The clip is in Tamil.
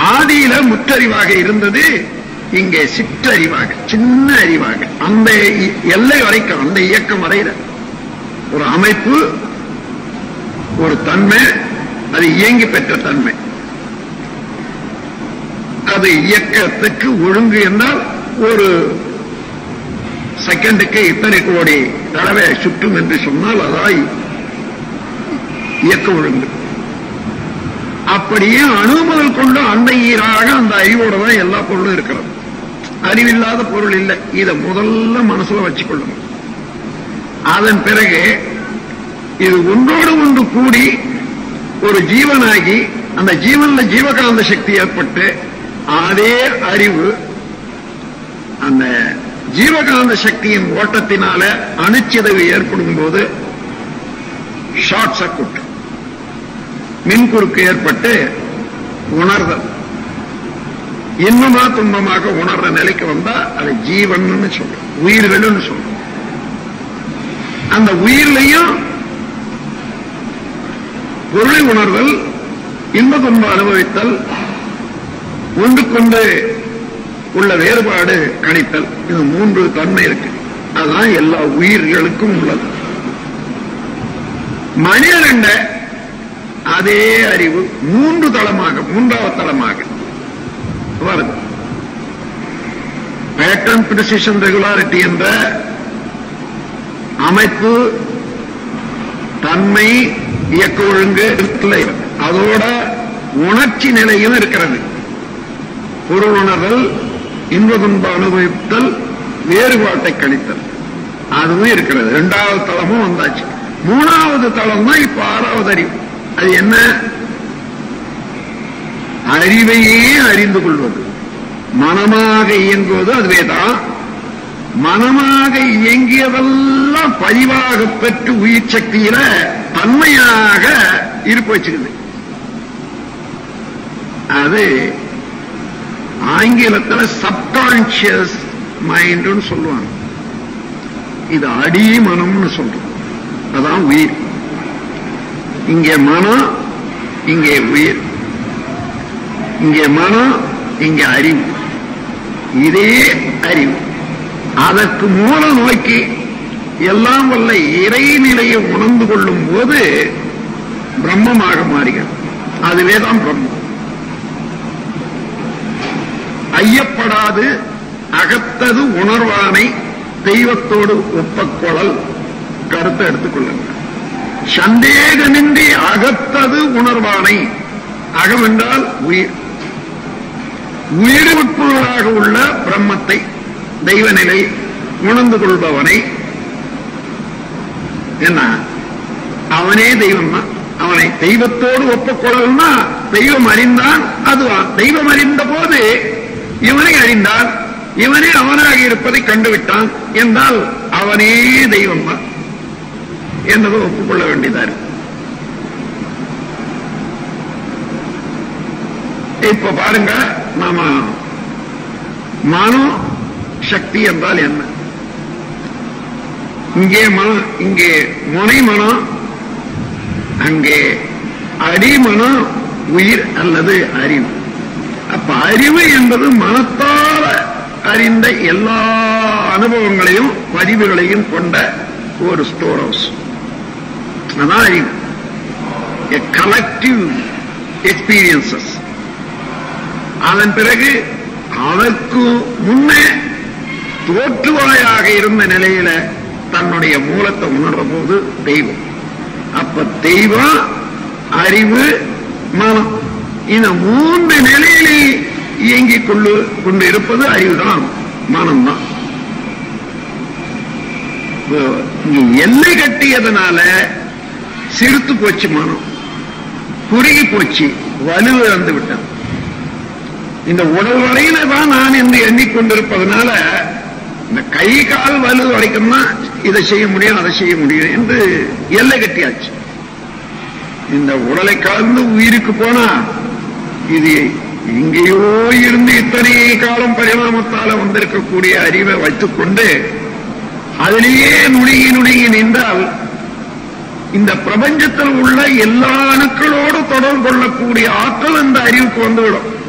ஆதியில முற்றறிவாக இருந்தது இங்கே சிற்றறிவாக சின்ன அறிவாக அந்த இ- எல்லை வரைக்கும் அந்த இயக்கம் வரையில ஒரு அமைப்பு ஒரு தன்மை அது இயங்கி பெற்ற தன்மை அது இயக்கத்துக்கு ஒழுங்கு என்றால் ஒரு செகண்டுக்கு இத்தனை கோடி தடவை சுற்றும் என்று சொன்னால் அதாய் இயக்க ஒழுங்கு அப்படியே அணு முதல் கொண்டு அந்த ஈராக அந்த அறிவோட தான் எல்லா பொருளும் இருக்கிறது அறிவில்லாத பொருள் இல்லை இதை முதல்ல மனசுல வச்சுக்கொள்ளணும் அதன் பிறகு இது ஒன்றோடு ஒன்று கூடி ஒரு ஜீவனாகி அந்த ஜீவன்ல ஜீவகாந்த சக்தி ஏற்பட்டு அதே அறிவு அந்த ஜீவகாந்த சக்தியின் ஓட்டத்தினால அணுச்சிதவு ஏற்படும் போது ஷார்ட் சர்க்யூட் மின்குறுக்கு ஏற்பட்டு உணர்தல் இன்பமா துன்பமாக உணர்ற நிலைக்கு வந்தா அது ஜீவன் சொல்றோம் உயிர்கள்னு சொல்றோம் அந்த உயிர்லையும் பொருளை உணர்தல் இன்ப துன்ப அனுபவித்தல் ஒன்றுக்கொண்டு உள்ள வேறுபாடு கணித்தல் இது மூன்று தன்மை இருக்கு அதுதான் எல்லா உயிர்களுக்கும் உள்ளது மனிதனண்ட அதே அறிவு மூன்று தளமாக மூன்றாவது தளமாக வருது பேட்டன் பிரிசிஷன் ரெகுலாரிட்டி என்ற அமைப்பு தன்மை இயக்க ஒழுங்கு இல்லை அதோட உணர்ச்சி நிலையும் இருக்கிறது பொருள் உணர்தல் இன்ப துன்ப அனுபவித்தல் வேறுபாட்டை கணித்தல் அதுவும் இருக்கிறது இரண்டாவது தளமும் வந்தாச்சு மூணாவது தளம் தான் இப்ப ஆறாவது அறிவு அது என்ன அறிவையே அறிந்து கொள்வது மனமாக இயங்குவது அதுவே தான் மனமாக இயங்கியதெல்லாம் பதிவாக பெற்று உயிர் சக்தியில தன்மையாக இருப்பு வச்சுக்குது அது ஆங்கிலத்தில் சப்கான்சியஸ் மைண்ட்னு சொல்லுவாங்க இது அடி மனம்னு சொல்றோம் அதான் உயிர் இங்கே மனம் இங்கே உயிர் இங்கே மனம் இங்கே அறிவு இதே அறிவு அதற்கு மூல நோக்கி எல்லாம் வல்ல இறைநிலையை உணர்ந்து கொள்ளும் போது பிரம்மமாக மாறுகிறது அதுவே தான் பிரம்மம் ஐயப்படாது அகத்தது உணர்வானை தெய்வத்தோடு ஒப்பக்கொழல் கருத்தை எடுத்துக்கொள்ளுங்க சந்தேகமின்றி அகத்தது உணர்வானை அகம் என்றால் உயிர் உயிர் உட்பொருளாக உள்ள பிரம்மத்தை தெய்வநிலை உணர்ந்து கொள்பவனை என்ன அவனே தெய்வம் தான் அவனை தெய்வத்தோடு ஒப்புக்கொள்ளணும்னா தெய்வம் அறிந்தான் அதுவான் தெய்வம் அறிந்த போது இவனை அறிந்தான் இவனே அவனாக இருப்பதை கண்டுவிட்டான் என்றால் அவனே தெய்வம் தான் என்பதை ஒப்புக்கொள்ள வேண்டியதா இருக்கு இப்ப பாருங்க நாம மனோ சக்தி என்றால் என்ன இங்கே மனம் இங்கே முனை மனம் அங்கே அடிமனம் உயிர் அல்லது அறிவு அப்ப அறிவு என்பது மனத்தால் அறிந்த எல்லா அனுபவங்களையும் பதிவுகளையும் கொண்ட ஒரு ஸ்டோர் ஹவுஸ் அதான் அறிவு கலெக்டிவ் எக்ஸ்பீரியன்சஸ் அதன் பிறகு அதற்கு முன்னே தோற்றுவாயாக இருந்த நிலையில தன்னுடைய மூலத்தை உணர்ற போது தெய்வம் அப்ப தெய்வம் அறிவு மனம் இந்த மூன்று நிலையிலே இயங்கிக் கொண்டு கொண்டு இருப்பது அறிவுதான் மனம்தான் இப்போ இங்க எல்லை கட்டியதனால சிறுத்து போச்சு மனம் குறுகி போச்சு வலு இழந்து விட்டது இந்த உடல் வரையில தான் நான் என்று எண்ணிக்கொண்டிருப்பதனால இந்த கை கால் வலு வரைக்கும் தான் இதை செய்ய முடியும் அதை செய்ய முடியும் என்று எல்லை கட்டியாச்சு இந்த உடலை கலந்து உயிருக்கு போனா இது இங்கேயோ இருந்து இத்தனை காலம் பரிணாமத்தால வந்திருக்கக்கூடிய அறிவை வைத்துக்கொண்டு அதிலேயே நுணுகி நுணுகி நின்றால் இந்த பிரபஞ்சத்தில் உள்ள எல்லா அணுக்களோடு தொடர்பு கொள்ளக்கூடிய ஆற்றல் இந்த அறிவுக்கு வந்துவிடும்